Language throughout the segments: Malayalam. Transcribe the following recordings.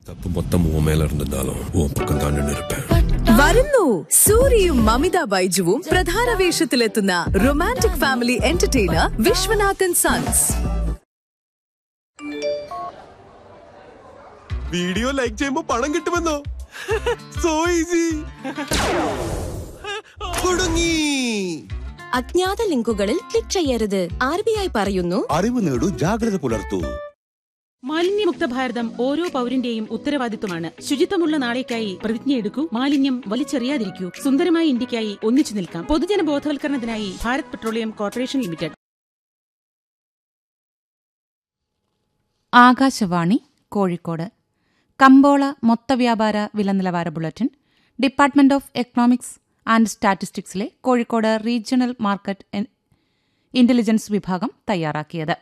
தப்பு மொத்தம் உன் மேல இருந்திருந்தாலும் உன் பக்கம் தான் நின்று இருப்பேன் വരുന്നു സൂര്യയും മമിത ബൈജുവും പ്രധാന വേഷത്തിലെത്തുന്ന romantic family entertainer Viswanathan sons video like ചെയ്യുമ്പോ പണം കിട്ടുമെന്നോ സോ ഈസി കുടുങ്ങി അജ്ഞാത ലിങ്കുകളിൽ ക്ലിക്ക് ചെയ്യരുത് ആർ ബി ഐ പറയുന്നു അറിവ് നേടൂ ജാഗ്രത പുലർത്തൂ മാലിന്യമുക്ത ഭാരതം ഓരോ പൗരന്റെയും ഉത്തരവാദിത്വമാണ് ശുചിത്വമുള്ള നാളേക്കായി പ്രതിജ്ഞയെടുക്കൂ മാലിന്യം വലിച്ചെറിയാതിരിക്കൂ സുന്ദരമായ ഇന്ത്യക്കായി ഒന്നിച്ചു നിൽക്കാം പൊതുജന ബോധവൽക്കരണത്തിനായി Bharat petroleum corporation limited Akashvani Kozhikode കമ്പോള മൊത്തവ്യാപാര വില നിലവാര bulletin department of economics and സ്റ്റാറ്റിസ്റ്റിക്സിലെ കോഴിക്കോട് റീജിയണൽ മാർക്കറ്റ് എൻ- ഇന്റലിജൻസ് വിഭാഗം തയ്യാറാക്കിയത്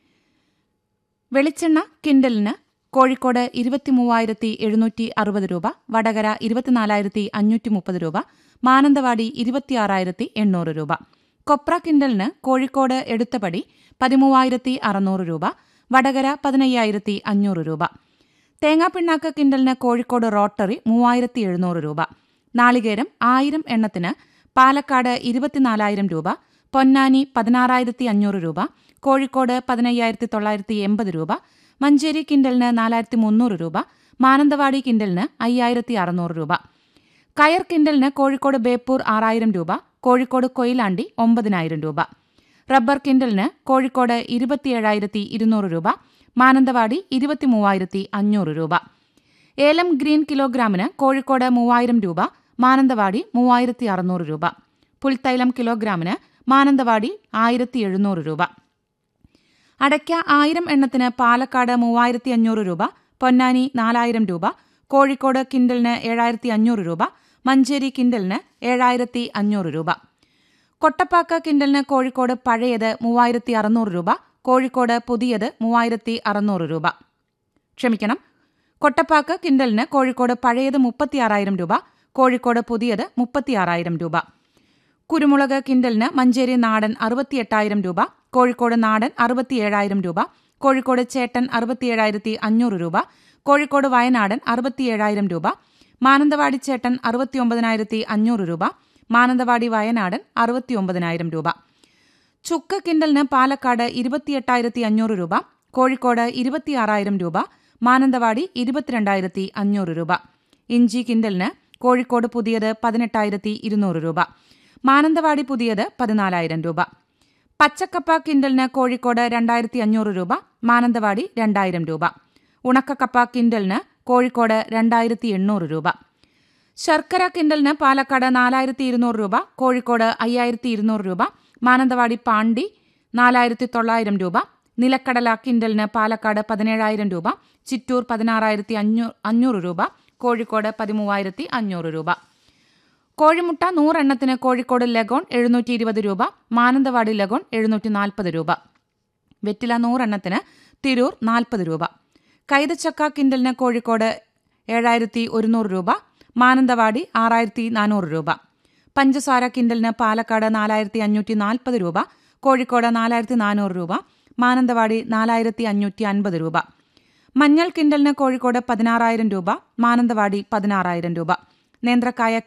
വെളിച്ചെണ്ണ കിൻഡലിന് കോഴിക്കോട് ഇരുപത്തിമൂവായിരത്തി എഴുന്നൂറ്റി അറുപത് രൂപ വടകര ഇരുപത്തിനാലായിരത്തി അഞ്ഞൂറ്റി മുപ്പത് രൂപ മാനന്തവാടി ഇരുപത്തിയാറായിരത്തി എണ്ണൂറ് രൂപ കൊപ്ര കിൻഡലിന് കോഴിക്കോട് എടുത്തപടി പതിമൂവായിരത്തി അറുന്നൂറ് രൂപ വടകര പതിനയ്യായിരത്തി അഞ്ഞൂറ് രൂപ തേങ്ങാപ്പിണ്ണാക്ക് കിൻഡലിന് കോഴിക്കോട് റോട്ടറി മൂവായിരത്തി എഴുന്നൂറ് രൂപ നാളികേരം ആയിരം എണ്ണത്തിന് പാലക്കാട് ഇരുപത്തിനാലായിരം രൂപ പൊന്നാനി പതിനാറായിരത്തി അഞ്ഞൂറ് രൂപ കോഴിക്കോട് പതിനയ്യായിരത്തി തൊള്ളായിരത്തി എൺപത് രൂപ മഞ്ചേരി കിൻഡലിന് നാലായിരത്തി മുന്നൂറ് രൂപ മാനന്തവാടി കിൻഡലിന് അയ്യായിരത്തി അറുന്നൂറ് രൂപ കയർ കിൻഡലിന് കോഴിക്കോട് ബേപ്പൂർ ആറായിരം രൂപ കോഴിക്കോട് കൊയിലാണ്ടി ഒമ്പതിനായിരം രൂപ റബ്ബർ കിൻഡലിന് കോഴിക്കോട് ഇരുപത്തിയേഴായിരത്തി ഇരുന്നൂറ് രൂപ മാനന്തവാടി ഇരുപത്തിമൂവായിരത്തി അഞ്ഞൂറ് രൂപ ഏലം ഗ്രീൻ കിലോഗ്രാമിന് കോഴിക്കോട് മൂവായിരം രൂപ മാനന്തവാടി മൂവായിരത്തി അറുന്നൂറ് രൂപ പുൽത്തൈലം കിലോഗ്രാമിന് മാനന്തവാടി ആയിരത്തി എഴുന്നൂറ് രൂപ അടയ്ക്ക ആയിരം എണ്ണത്തിന് പാലക്കാട് മൂവായിരത്തി അഞ്ഞൂറ് രൂപ പൊന്നാനി നാലായിരം രൂപ കോഴിക്കോട് കിൻഡലിന് ഏഴായിരത്തി അഞ്ഞൂറ് രൂപ മഞ്ചേരി കിൻഡലിന് ഏഴായിരത്തി അഞ്ഞൂറ് രൂപ കൊട്ടപ്പാക്ക കിൻഡലിന് കോഴിക്കോട് പഴയത് മൂവായിരത്തി അറുന്നൂറ് രൂപ കോഴിക്കോട് പുതിയത് മൂവായിരത്തി അറുന്നൂറ് രൂപ ക്ഷമിക്കണം കൊട്ടപ്പാക്ക് കിൻഡലിന് കോഴിക്കോട് പഴയത് മുപ്പത്തിയാറായിരം രൂപ കോഴിക്കോട് പുതിയത് മുപ്പത്തിയാറായിരം രൂപ കുരുമുളക് കിൻഡലിന് മഞ്ചേരി നാടൻ അറുപത്തിയെട്ടായിരം രൂപ കോഴിക്കോട് നാടൻ അറുപത്തിയേഴായിരം രൂപ കോഴിക്കോട് ചേട്ടൻ അറുപത്തിയേഴായിരത്തി അഞ്ഞൂറ് രൂപ കോഴിക്കോട് വയനാടൻ അറുപത്തിയേഴായിരം രൂപ മാനന്തവാടി ചേട്ടൻ അറുപത്തിയൊമ്പതിനായിരത്തി അഞ്ഞൂറ് രൂപ മാനന്തവാടി വയനാടൻ അറുപത്തിയൊമ്പതിനായിരം രൂപ ചുക്ക് കിൻഡലിന് പാലക്കാട് ഇരുപത്തിയെട്ടായിരത്തി അഞ്ഞൂറ് രൂപ കോഴിക്കോട് ഇരുപത്തിയാറായിരം രൂപ മാനന്തവാടി ഇരുപത്തിരണ്ടായിരത്തി അഞ്ഞൂറ് രൂപ ഇഞ്ചി കിൻഡലിന് കോഴിക്കോട് പുതിയത് പതിനെട്ടായിരത്തി ഇരുന്നൂറ് രൂപ മാനന്തവാടി പുതിയത് പതിനാലായിരം രൂപ പച്ചക്കപ്പ കിൻഡലിന് കോഴിക്കോട് രണ്ടായിരത്തി അഞ്ഞൂറ് രൂപ മാനന്തവാടി രണ്ടായിരം രൂപ ഉണക്കക്കപ്പ കിൻഡലിന് കോഴിക്കോട് രണ്ടായിരത്തി എണ്ണൂറ് രൂപ ശർക്കര കിൻഡലിന് പാലക്കാട് നാലായിരത്തി ഇരുന്നൂറ് രൂപ കോഴിക്കോട് അയ്യായിരത്തി ഇരുന്നൂറ് രൂപ മാനന്തവാടി പാണ്ടി നാലായിരത്തി തൊള്ളായിരം രൂപ നിലക്കടല കിൻഡലിന് പാലക്കാട് പതിനേഴായിരം രൂപ ചിറ്റൂർ പതിനാറായിരത്തി അഞ്ഞൂ അഞ്ഞൂറ് രൂപ കോഴിക്കോട് പതിമൂവായിരത്തി അഞ്ഞൂറ് രൂപ കോഴിമുട്ട നൂറെണ്ണത്തിന് കോഴിക്കോട് ലഗോൺ എഴുന്നൂറ്റി ഇരുപത് രൂപ മാനന്തവാടി ലഗോൺ എഴുന്നൂറ്റി നാൽപ്പത് രൂപ വെറ്റില നൂറെണ്ണത്തിന് തിരൂർ നാൽപ്പത് രൂപ കൈതച്ചക്ക കിൻഡലിന് കോഴിക്കോട് ഏഴായിരത്തി ഒരുന്നൂറ് രൂപ മാനന്തവാടി ആറായിരത്തി നാനൂറ് രൂപ പഞ്ചസാര കിൻഡലിന് പാലക്കാട് നാലായിരത്തി അഞ്ഞൂറ്റി നാൽപ്പത് രൂപ കോഴിക്കോട് നാലായിരത്തി നാനൂറ് രൂപ മാനന്തവാടി നാലായിരത്തി അഞ്ഞൂറ്റി അൻപത് രൂപ മഞ്ഞൾ കിൻഡലിന് കോഴിക്കോട് പതിനാറായിരം രൂപ മാനന്തവാടി പതിനാറായിരം രൂപ നേന്ത്രക്കായ